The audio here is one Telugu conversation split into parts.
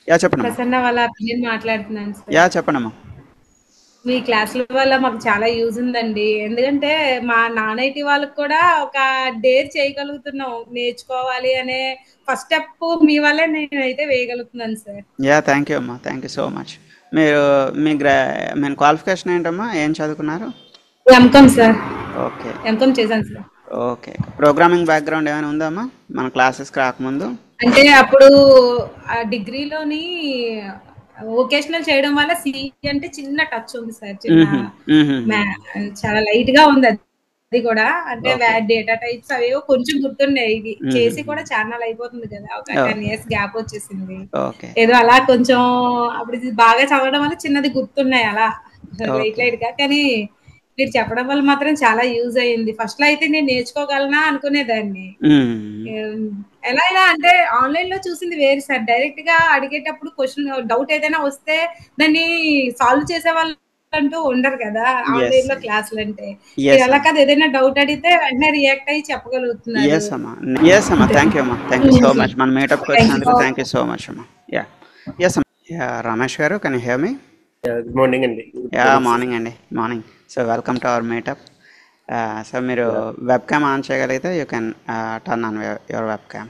యా చెప్పండమ్మా ప్రసన్న వాళ్ళ అభినయ్ మాట్లాడుతున్నాను సార్ యా చెప్పండమ్మా మీ క్లాసుల వల్ల మాకు చాలా యూజ్ ఉందండి ఎందుకంటే మా నాన్ ఐటీ వాళ్ళకి కూడా ఒక డేర్ చేయగలుగుతున్నాం నేర్చుకోవాలి అనే ఫస్ట్ స్టెప్ మీ వల్లే నేనైతే వేయగలుగుతున్నాను సార్ యా థ్యాంక్ యూ అమ్మా థ్యాంక్ యూ సో మచ్ మీరు మీ గ్రా మీ క్వాలిఫికేషన్ ఏంటమ్మా ఏం చదువుకున్నారు ఎంకమ్ సార్ ఓకే ఎంకమ్ చేశాను సార్ ఓకే ప్రోగ్రామింగ్ బ్యాక్గ్రౌండ్ ఏమైనా ఉందమ్మా మన క్లాసెస్కి రాకముందు అంటే అప్పుడు ఆ డిగ్రీలోని వొకేషనల్ చేయడం వల్ల సి అంటే చిన్న టచ్ ఉంది సార్ చిన్న మ్మ్. మ్యా- చాలా లైట్ గా ఉంది అది అది కూడా అంటే Okay. డేటా టైప్స్ అవేవో కొంచెం గుర్తున్నాయి ఇది Mhm. చేసి కూడా చాలా అయిపోతుంది కదా ఒక Oh. టెన్ ఇయర్స్ గ్యాప్ వచ్చేసింది ఓకే ఏదో అలా కొంచెం అప్పుడు ఇది బాగా చదవడం వల్ల చిన్నది గుర్తున్నాయి అలా లైట్ లైట్ గా కానీ మీరు చెప్పడం వల్ల మాత్రం చాలా యూజ్ అయ్యింది ఫస్ట్ లో అయితే నేను నేర్చుకోగలనా అనుకునేదాన్ని మ్మ్. ఏం, ఎలా అయినా అంటే ఆన్లైన్ లో చూసింది వేరు సార్ డైరెక్ట్ గా అడిగేటప్పుడు క్వశ్చన్ డౌట్ ఏదైనా వస్తే దాన్ని సాల్వ్ చేసే వాళ్ళు అంటూ ఉండరు కదా ఆన్లైన్ లో క్లాసులు అంటే Yes, మీరు అలా కాదు ఏదైనా డౌట్ అడిగితే వెంటనే రియాక్ట్ అయ్యి చెప్పగలుగుతున్నారు ఎస్ అమ్మా ఎస్ అమ్మా థ్యాంక్ యూ అమ్మా థ్యాంక్ యూ సో మచ్ మన మీటప్కి వచ్చినందుకు థ్యాంక్ యూ సో మచ్ అమ్మా యా ఎస్ అమ్మా yeah Ramesh garu can hear me good morning అండి యా మార్నింగ్ అండి morning so welcome to our meetup so మీరు వెబ్ క్యామ్ ఆన్ చేయగలిగితే you can turn on your webcam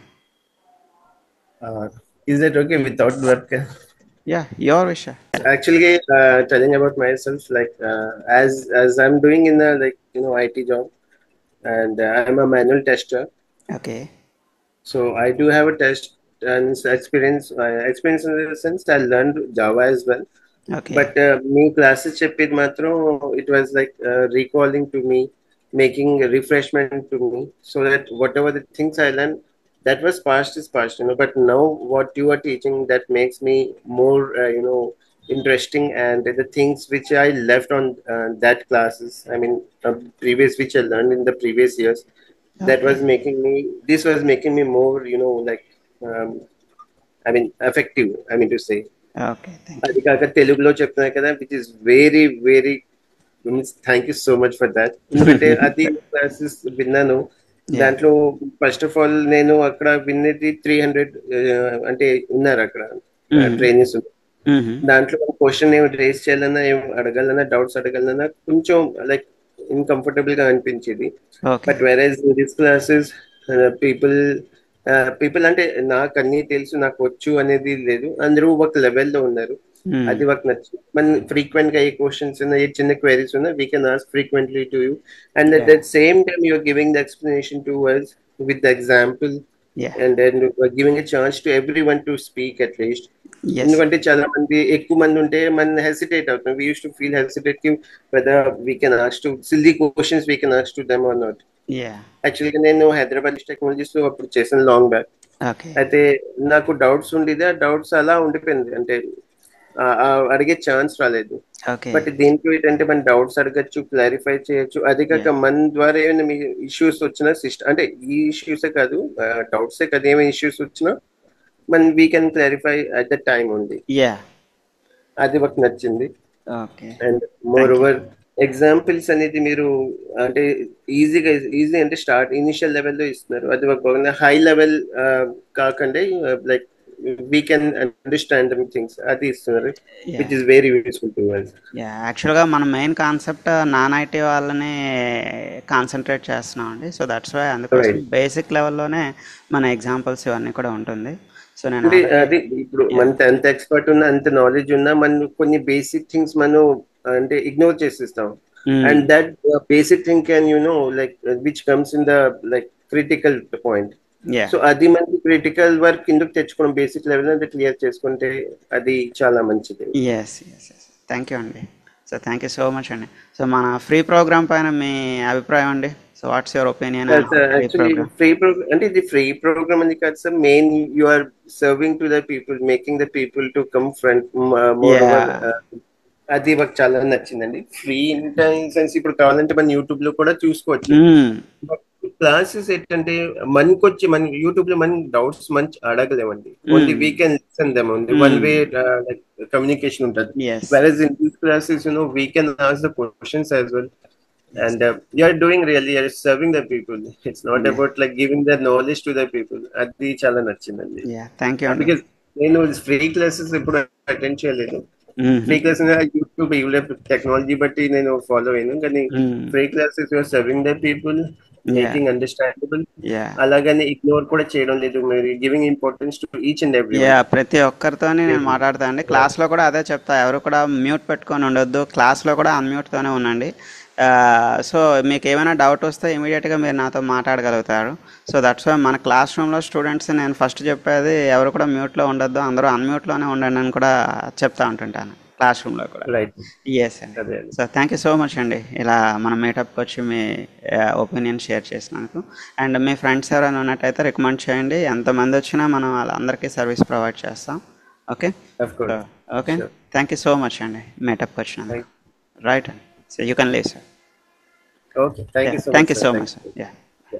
is that okay without webcam yeah your wish actually uh, telling about myself like uh, as as i'm doing in a like you know it job and uh, i'm a manual tester okay so i do have a test and experience uh, experience in the sense i learned java as well okay but uh, మీ క్లాసెస్ చెప్పేది మాత్రం it was like recalling to me making refreshment to me so that whatever the things I learn that was past is past you know but now what you are teaching that makes me more uh, you know interesting and the things which i left on uh, that classes i mean uh, previous which i learned in the previous years that was making me this was making me more you know like um, i mean effective i mean to say okay thank అది కాక తెలుగులో చెప్తున్నా కదా which is very very thank you so much for that ఎందుకంటే అది క్లాసెస్ విన్నాను దాంట్లో ఫస్ట్ ఆఫ్ ఆల్ నేను అక్కడ విన్నది త్రీ హండ్రెడ్ అంటే ఉన్నారు అక్కడ ట్రైనింగ్స్ దాంట్లో క్వశ్చన్ ఏమి రేస్ చేయాలన్నా ఏం అడగాలన్నా డౌట్స్ అడగాలన్నా కొంచెం లైక్ ఇన్కంఫర్టబుల్ గా అనిపించేది okay but whereas this classes people people అంటే నాకు అన్ని తెలుసు నాకు వచ్చు అనేది లేదు అందరూ ఒక లెవెల్లో ఉన్నారు అది ఒక నచ్చింది మన ఫ్రీక్వెంట్ గా ఏ క్వశ్చన్స్ ఉన్నా ఏ చిన్న క్వైరీస్ ఉన్నా we can ask frequently to you and at that same time you're giving the explanation to ours with the example yeah and then giving a chance to everyone to speak at least yes ఎందుకంటే చాలా మంది ఎక్కువ మంది ఉంటే మన హెసిటేట్ అవుతాం we use to feel hesitate whether we can ask to silly questions we can ask to them or not yeah యాక్చువల్గా నేను హైదరాబాద్ టెక్నాలజీస్ అప్పుడు చేశాను లాంగ్ బ్యాక్ ఓకే అయితే నాకు డౌట్స్ ఉండేది ఆ డౌట్స్ అలా ఉండిపోయింది అంటే ఆ- ఆ అడిగే ఛాన్స్ రాలేదు ఓకే బట్ దీంట్లో ఏంటంటే మన డౌట్స్ అడగచ్చు క్లారిఫై చేయొచ్చు అది కాక మన ద్వారా ఏమైనా మీ ఇష్యూస్ వచ్చినా సిస్టమ్ అంటే ఈ ఇష్యూసే కాదు డౌట్సే కాదు ఏమైనా ఇష్యూస్ వచ్చినా మన we can clarify at the time ఉంది యా అది ఒక నచ్చింది okay and moreover examples అనేది మీరు అంటే ఈజీగా ఈజీ అంటే స్టార్ట్ ఇనిషియల్ లెవెల్లో ఇస్తున్నారు అది ఒక హై లెవెల్ కాకుండా like we can understand things అది ఇస్తున్నారు which is very useful to us yeah యాక్చువల్గా మన మెయిన్ కాన్సెప్ట్ నాన్ ఐటీ వాళ్ళని కాన్సన్ట్రేట్ చేస్తున్నాం అండి సో దట్స్ వై అందుకోసం Right. బేసిక్ లెవెల్లోనే మన ఎగ్జాంపుల్స్ ఇవన్నీ కూడా ఉంటుంది సో నేను అంటే already- అది ఇప్పుడు మన ఎంత ఎక్స్పర్ట్ ఉన్నా అంత నాలెడ్జ్ ఉన్నా మనం కొన్ని బేసిక్ థింగ్స్ మనం అంటే ఇగ్నోర్ చేసిస్తాం Mm. And that basic thing can you know like which comes in the like critical point Yeah. So అది మనకి క్రిటికల్ వర్క్ కిందకు తెచ్చుకోవడం బేసిక్ లెవెల్ అది క్లియర్ చేసుకుంటే అది చాలా మంచిది yes yes yes thank you అండి so thank you so much అండి సో మన ఫ్రీ ప్రోగ్రామ్ పైన మీ అభిప్రాయం అండి so what's your opinion actually free programme అంటే ఇది ఫ్రీ ప్రోగ్రామ్ అని కాదు sir main you are serving to the people making the people to come front more అది మాకు చాలా నచ్చిందండి ఫ్రీ సెన్స్ ఇప్పుడు కావాలంటే మన యూట్యూబ్ లో కూడా చూసుకోవచ్చు క్లాసెస్ ఏంటంటే మనకి వచ్చి మన యూట్యూబ్ లో మన డౌట్స్ మంచి అడగలేమండి only we can listen them only one way like communication ఉంటుంది yes whereas in these classes you know we can ask the questions as well and uh, you're doing really you're serving the people it's not Yeah. about like giving the knowledge to the people అది చాలా నచ్చిందండి యా థ్యాంక్ యూ అండి because నేను ఫ్రీ క్లాసెస్ ఎప్పుడు అటెండ్ చేయలేదు ఫ్రీ క్లాస్ యూట్యూబ్ టెక్నాలజీ బట్టి నేను ఫాలో అయ్యాను కానీ free classes you're serving the people making understandable yeah అలాగని ఇగ్నోర్ కూడా చేయడం లేదు మీరు giving importance to each and every yeah ప్రతి ఒక్కరితోని నేను మాట్లాడతా అండి క్లాస్లో కూడా అదే చెప్తా ఎవరు కూడా మ్యూట్ పెట్టుకొని ఉండొద్దు క్లాస్లో కూడా అన్మ్యూట్తోనే ఉండండి సో మీకు ఏమైనా డౌట్ వస్తే ఇమీడియట్గా మీరు నాతో మాట్లాడగలుగుతారు సో దట్స్ వై మన క్లాస్ రూమ్లో స్టూడెంట్స్ నేను ఫస్ట్ చెప్పేది ఎవరు కూడా మ్యూట్లో ఉండొద్దు అందరూ అన్మ్యూట్లోనే ఉండండి అని కూడా చెప్తా ఉంటుంటాను క్లాస్ రూమ్లో కూడా రైట్ ఎస్ అండి అదే అండి so thank you so much అండి ఇలా మన మీటప్కి వచ్చి మీ ఒపీనియన్ షేర్ చేసినందుకు అండ్ మీ ఫ్రెండ్స్ ఎవరైనా ఉన్నట్టయితే రికమెండ్ చేయండి ఎంతమంది వచ్చినా మనం వాళ్ళందరికీ సర్వీస్ ప్రొవైడ్ చేస్తాం okay of course okay Sure. Thank you so much అండి మీటప్కి వచ్చినందుకు రైట్ అండి so you can leave sir okay thank you so thank you so much sir yeah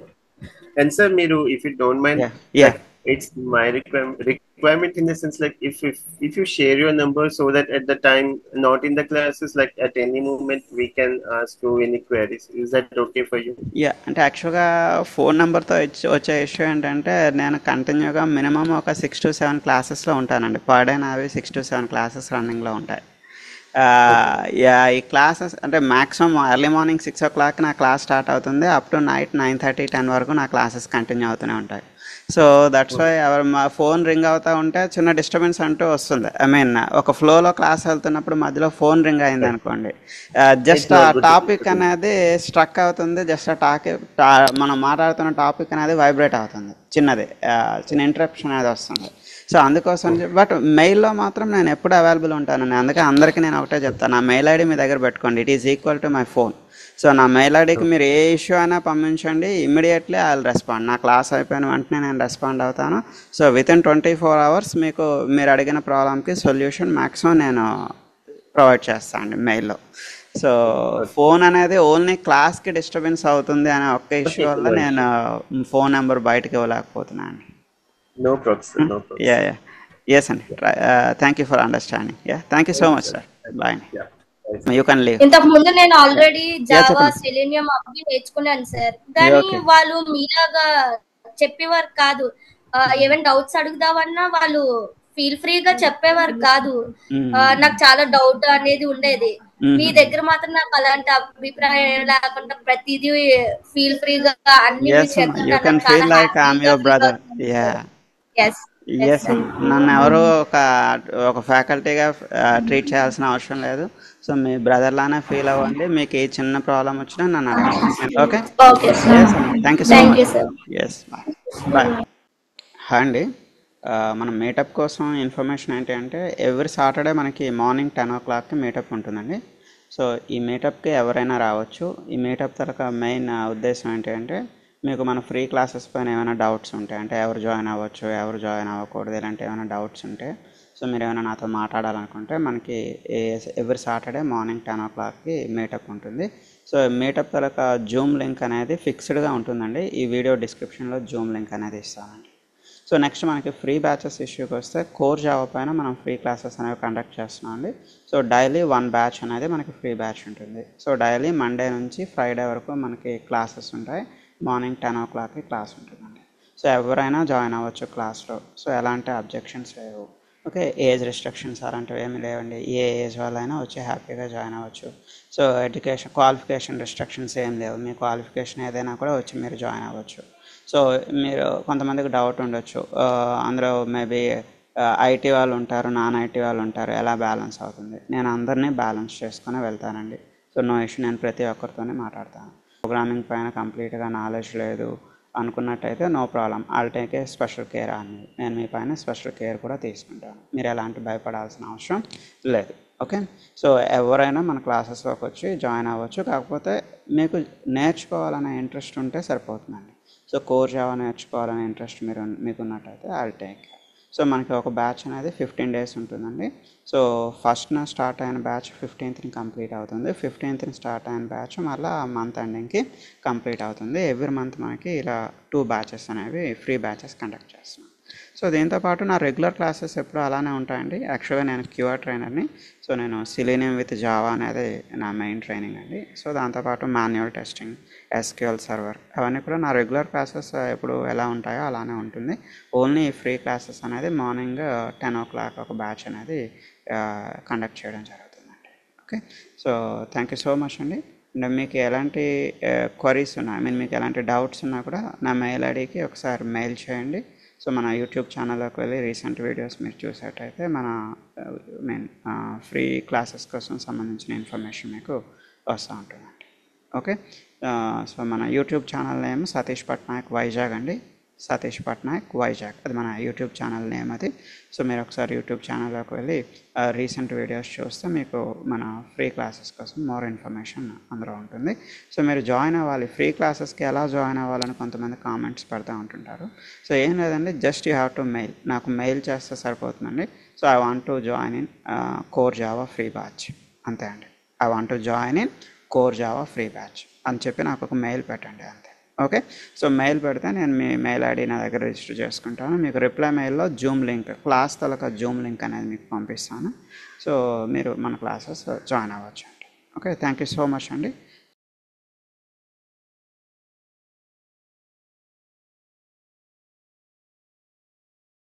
And sir, Miru, if you don't mind, Yeah. Yeah. like, it's my requirement, requirement in the sense like if, if if you share your number so that at the time not in the classes like at any moment we can ask you any queries. Is that okay for you? Yeah అంటే యాక్చువల్గా ఫోన్ నెంబర్తో వచ్చే ఇష్యూ ఏంటంటే నేను కంటిన్యూగా మినిమం ఒక సిక్స్ టు సెవెన్ క్లాసెస్లో ఉంటానండి పర్ డే నావి సిక్స్ టు సెవెన్ క్లాసెస్ రన్నింగ్లో ఉంటాయి ఆ, యా ఈ క్లాసెస్ అంటే maximum early morning six o'clock నా క్లాస్ స్టార్ట్ అవుతుంది up to night nine thirty ten వరకు నా క్లాసెస్ కంటిన్యూ అవుతూనే ఉంటాయి సో దట్స్ వై ఎవరు మా ఫోన్ రింగ్ అవుతా ఉంటే చిన్న డిస్టర్బెన్స్ అంటూ వస్తుంది ఐ మీన్ ఒక ఫ్లోలో క్లాస్ వెళ్తున్నప్పుడు మధ్యలో ఫోన్ రింగ్ అయింది అనుకోండి జస్ట్ ఆ టాపిక్ అనేది స్ట్రక్ అవుతుంది జస్ట్ ఆ టాపిక్ మనం మాట్లాడుతున్న టాపిక్ అనేది వైబ్రేట్ అవుతుంది చిన్నది ఆ, చిన్న ఇంటరప్షన్ అనేది వస్తుంది సో అందుకోసం బట్ మెయిల్లో మాత్రం నేను ఎప్పుడు అవైలబుల్ ఉంటానండి అందుకే అందరికీ నేను ఒకటే చెప్తాను నా మెయిల్ ఐడి మీ దగ్గర పెట్టుకోండి it is equal to my phone so నా మెయిల్ ఐడికి మీరు ఏ ఇష్యూ అయినా పంపించండి ఇమ్మీడియట్లీ ఐ రెస్పాండ్ నా క్లాస్ అయిపోయిన వెంటనే నేను రెస్పాండ్ అవుతాను so within twenty four hours మీకు మీరు అడిగిన ప్రాబ్లమ్కి సొల్యూషన్ మ్యాక్సిమం నేను ప్రొవైడ్ చేస్తాను అండి మెయిల్లో సో ఫోన్ అనేది ఓన్లీ క్లాస్కి డిస్టర్బెన్స్ అవుతుంది అనే ఒక్క ఇష్యూ వల్ల నేను ఫోన్ నెంబర్ బయటకి ఇవ్వలేకపోతున్నాను అండి No problem, sir. No problem. Yeah yeah yes అండి thank you for understanding yeah thank you so much sir bye Yeah. You can leave ఇంతకు ముందు నేను ఆల్రెడీ జావా చెప్పండి. సెలీనియం అవి నేర్చుకున్నాను సార్ కానీ okay. వాళ్ళు మీలాగా చెప్పేవారు కాదు ఆ, ఏమైనా డౌట్స్ అడుగుదామన్నా వాళ్ళు ఫీల్ ఫ్రీగా చెప్పేవారు కాదు ఆ, నాకు చాలా డౌట్ అనేది ఉండేది మీ దగ్గర మాత్రం నాకు అలాంటి అభిప్రాయం లేకుండా ప్రతిదీ ఫీల్ ఫ్రీగా అన్ని yes you can feel like I'm your brother yeah yes yes నన్ను ఎవరు ఒక ఒక ఫ్యాకల్టీగా ట్రీట్ చేయాల్సిన అవసరం లేదు సో మీ బ్రదర్ లానే ఫీల్ అవ్వండి మీకు ఏ చిన్న ప్రాబ్లం వచ్చినా నన్ను అడగండి ఓకే ఓకే సార్ ఎస్ అండి thank you so thank you much sir yes bye bye hi అండి ఆ, మన మీటప్ కోసం ఇన్ఫర్మేషన్ ఏంటి అంటే ఎవ్రీ సాటర్డే మనకి మార్నింగ్ టెన్ ఓ క్లాక్కి మీటప్ ఉంటుందండి సో ఈ మీటప్కి ఎవరైనా రావచ్చు ఈ మీటప్ తరక మెయిన్ ఉద్దేశం ఏంటి అంటే మీకు మన ఫ్రీ క్లాసెస్ పైన ఏమైనా డౌట్స్ ఉంటాయి అంటే ఎవరు జాయిన్ అవ్వచ్చు ఎవరు జాయిన్ అవ్వకూడదు ఇలాంటి ఏమైనా డౌట్స్ ఉంటే సో మీరు ఏమైనా నాతో మాట్లాడాలనుకుంటే మనకి ఎవ్రీ సాటర్డే మార్నింగ్ టెన్ ఓ క్లాక్కి మీటప్ ఉంటుంది సో మీటప్ తరక జూమ్ లింక్ అనేది ఫిక్స్డ్గా ఉంటుందండి ఈ వీడియో డిస్క్రిప్షన్లో జూమ్ లింక్ అనేది ఇస్తానండి సో నెక్స్ట్ మనకి ఫ్రీ బ్యాచెస్ ఇష్యూకి వస్తే కోర్ జావా పైన మనం ఫ్రీ క్లాసెస్ అనేవి కండక్ట్ చేస్తున్నాం అండి సో డైలీ వన్ బ్యాచ్ అనేది మనకి ఫ్రీ బ్యాచ్ ఉంటుంది సో డైలీ మండే నుంచి ఫ్రైడే వరకు మనకి క్లాసెస్ ఉంటాయి మార్నింగ్ టెన్ ఓ క్లాక్కి క్లాస్ ఉంటుందండి సో ఎవరైనా జాయిన్ అవ్వచ్చు క్లాస్లో సో ఎలాంటి అబ్జెక్షన్స్ లేవు ఓకే ఏజ్ రిస్ట్రిక్షన్స్ అలాంటివి ఏమి లేవండి ఏ ఏజ్ వాళ్ళైనా వచ్చి హ్యాపీగా జాయిన్ అవ్వచ్చు సో ఎడ్యుకేషన్ క్వాలిఫికేషన్ రిస్ట్రిక్షన్స్ ఏం లేవు మీ క్వాలిఫికేషన్ ఏదైనా కూడా వచ్చి మీరు జాయిన్ అవ్వచ్చు సో మీరు కొంతమందికి డౌట్ ఉండొచ్చు ఆ, అందులో మేబీ ఐటీ వాళ్ళు ఉంటారు నాన్ ఐటీ వాళ్ళు ఉంటారు ఎలా బ్యాలెన్స్ అవుతుంది నేను అందరినీ బ్యాలెన్స్ చేసుకొని వెళ్తానండి సో నో ఇష్యూ నేను ప్రతి ఒక్కరితోనే మాట్లాడతాను ప్రోగ్రామింగ్ పైన కంప్లీట్గా నాలెడ్జ్ లేదు అనుకున్నట్టయితే no problem all take a special care అని నేను మీ పైన స్పెషల్ కేర్ కూడా తీసుకుంటాను మీరు ఎలాంటి భయపడాల్సిన అవసరం లేదు ఓకే సో ఎవరైనా మన క్లాసెస్లోకి వచ్చి జాయిన్ అవ్వచ్చు కాకపోతే మీకు నేర్చుకోవాలనే ఇంట్రెస్ట్ ఉంటే సరిపోతుందండి సో కోర్ జావా నేర్చుకోవాలనే ఇంట్రెస్ట్ మీరు మీకు ఉన్నట్టయితే ఐల్ టేక్ సో మనకి ఒక బ్యాచ్ అనేది ఫిఫ్టీన్ డేస్ ఉంటుందండి సో ఫస్ట్న స్టార్ట్ అయిన బ్యాచ్ ఫిఫ్టీన్త్ని కంప్లీట్ అవుతుంది ఫిఫ్టీన్త్ని స్టార్ట్ అయిన బ్యాచ్ మళ్ళీ మంత్ ఎండింగ్కి కంప్లీట్ అవుతుంది ఎవ్రీ మంత్ మనకి ఇలా టూ బ్యాచెస్ అనేవి ఫ్రీ బ్యాచెస్ కండక్ట్ చేస్తున్నాం సో దీంతోపాటు నా రెగ్యులర్ క్లాసెస్ ఎప్పుడు అలానే ఉంటాయండి యాక్చువల్గా నేను క్యూఆర్ ట్రైనర్ని సో నేను సిలీనియం విత్ జావా అనేది నా మెయిన్ ట్రైనింగ్ అండి సో దాంతోపాటు మాన్యువల్ టెస్టింగ్ ఎస్క్యూఎల్ సర్వర్ అవన్నీ కూడా నా రెగ్యులర్ క్లాసెస్ ఎప్పుడు ఎలా ఉంటాయో అలానే ఉంటుంది ఓన్లీ ఫ్రీ క్లాసెస్ అనేది మార్నింగ్ టెన్ ఓ క్లాక్ ఒక బ్యాచ్ అనేది కండక్ట్ చేయడం జరుగుతుందండి okay so thank you so much అండి అండ్ మీకు ఎలాంటి క్వరీస్ ఉన్నా ఐ మీన్ మీకు ఎలాంటి డౌట్స్ ఉన్నా కూడా నా మెయిల్ ఐడికి ఒకసారి మెయిల్ చేయండి సో మన యూట్యూబ్ ఛానల్లోకి వెళ్ళి రీసెంట్ వీడియోస్ మీరు చూసేటైతే మన మీన్ ఫ్రీ క్లాసెస్ కోసం సంబంధించిన ఇన్ఫర్మేషన్ మీకు వస్తూ ఉంటుందండి ఓకే సో మన YouTube channel name Satish Patnaik Vizag అండి సతీష్ పట్నాయక్ వైజాగ్ అది మన యూట్యూబ్ ఛానల్ నేమ్ అది సో మీరు ఒకసారి యూట్యూబ్ ఛానల్లోకి వెళ్ళి రీసెంట్ వీడియోస్ చూస్తే మీకు మన ఫ్రీ క్లాసెస్ కోసం మోర్ ఇన్ఫర్మేషన్ అందులో ఉంటుంది సో మీరు జాయిన్ అవ్వాలి ఫ్రీ క్లాసెస్కి ఎలా జాయిన్ అవ్వాలని కొంతమంది కామెంట్స్ పెడతా ఉంటుంటారు సో ఏం లేదండి just you have to mail నాకు మెయిల్ చేస్తే సరిపోతుందండి so I want to join in core Java free batch అంతే అండి I want to join in core Java free batch అని చెప్పి నాకు ఒక మెయిల్ పెట్టండి అంతే ఓకే సో మెయిల్ పెడితే నేను మీ మెయిల్ ఐడి నా దగ్గర రిజిస్టర్ చేసుకుంటాను మీకు రిప్లై మెయిల్లో జూమ్ లింక్ క్లాస్ తలక జూమ్ లింక్ అనేది మీకు పంపిస్తాను సో మీరు మన క్లాసెస్ జాయిన్ అవ్వచ్చు అండి okay thank you so much అండి